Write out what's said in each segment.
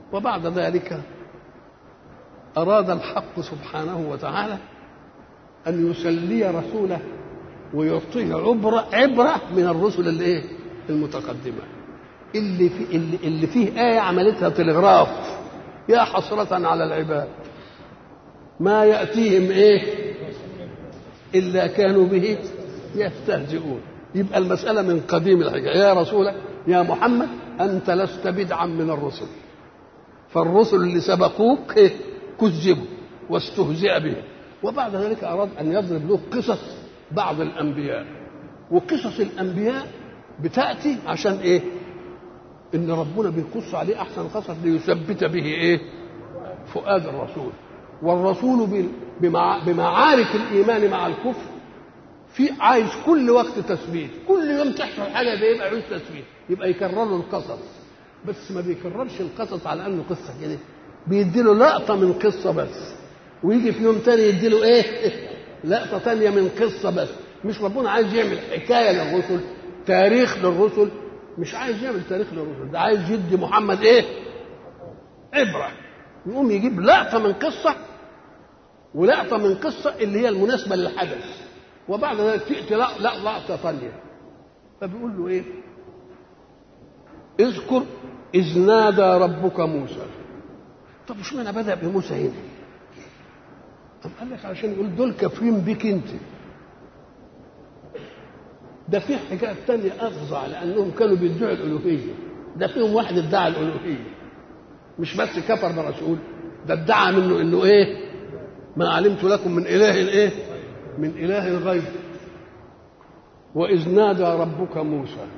وبعد ذلك أراد الحق سبحانه وتعالى أن يسلي رسوله ويعطيه عبرة عبرة من الرسل اللي إيه؟ المتقدمة اللي في اللي, اللي فيه آية عملتها تلغراف يا حسرة على العباد ما يأتيهم إيه إلا كانوا به يستهزئون يبقى المسألة من قديم الحكاية يا رسول يا محمد أنت لست بدعا من الرسل فالرسل اللي سبقوك إيه؟ كذبوا واستهزئ بهم وبعد ذلك أراد أن يضرب له قصص بعض الأنبياء وقصص الأنبياء بتأتي عشان إيه؟ إن ربنا بيقص عليه أحسن قصص ليثبت به إيه؟ فؤاد الرسول والرسول بمع... بمعارك الإيمان مع الكفر في عايز كل وقت تثبيت كل يوم تحصل حاجة بيبقى عايز تثبيت يبقى يكرر له القصص بس ما بيكررش القصص على انه قصه كده بيديله لقطه من قصه بس ويجي في يوم تاني يديله ايه لقطه تانية من قصه بس مش ربنا عايز يعمل حكايه للرسل تاريخ للرسل مش عايز يعمل تاريخ للرسل ده عايز يدي محمد ايه عبره يقوم يجيب لقطه من قصه ولقطه من قصه اللي هي المناسبه للحدث وبعد ذلك تاتي لا لا لقطه ثانيه فبيقول له ايه اذكر إذ نادى ربك موسى طب مش معنى بدأ بموسى هنا طب قال لك عشان يقول دول كافرين بك انت ده في حكاية تانية أفظع لأنهم كانوا بيدعوا الألوهية ده فيهم واحد ادعى الألوهية مش بس كفر برسول ده ادعى منه انه ايه ما علمت لكم من اله ايه من اله غير واذ نادى ربك موسى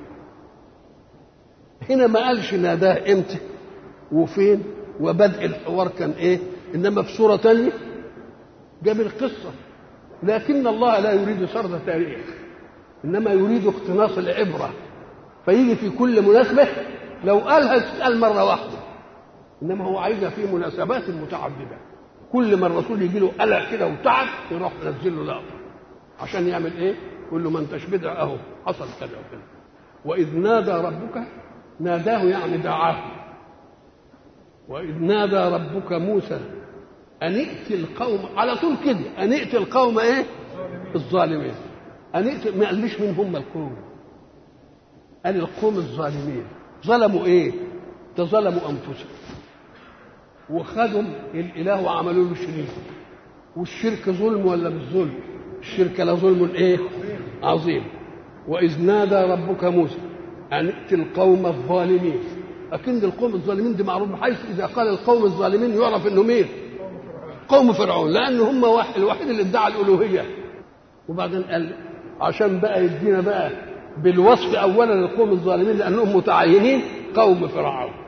هنا ما قالش ناداه امتى وفين وبدء الحوار كان ايه انما في سوره تانية جاب القصه لكن الله لا يريد سرد تاريخ انما يريد اقتناص العبره فيجي في كل مناسبه لو قالها تتقال مره واحده انما هو عايزها في مناسبات متعدده كل ما الرسول يجي له قلق كده وتعب يروح ينزل له لقطه عشان يعمل ايه؟ يقول له ما انتش بدع اهو حصل كذا وكذا واذ نادى ربك ناداه يعني دعاه وإذ نادى ربك موسى أن ائت القوم على طول كده أن ائت القوم إيه؟ الظالمين أن ائت ما قاليش مين هم القوم قال القوم الظالمين ظلموا إيه؟ ده ظلموا أنفسهم وخدوا الإله وعملوا له شريك والشرك ظلم ولا مش ظلم؟ الشرك لظلم إيه؟ عظيم وإذ نادى ربك موسى أن ائت القوم الظالمين لكن القوم الظالمين دي معروف بحيث إذا قال القوم الظالمين يعرف إنه مين قوم فرعون لأن هم واحد الوحيد اللي ادعى الألوهية وبعدين قال عشان بقى يدينا بقى بالوصف أولا للقوم الظالمين لأنهم متعينين قوم فرعون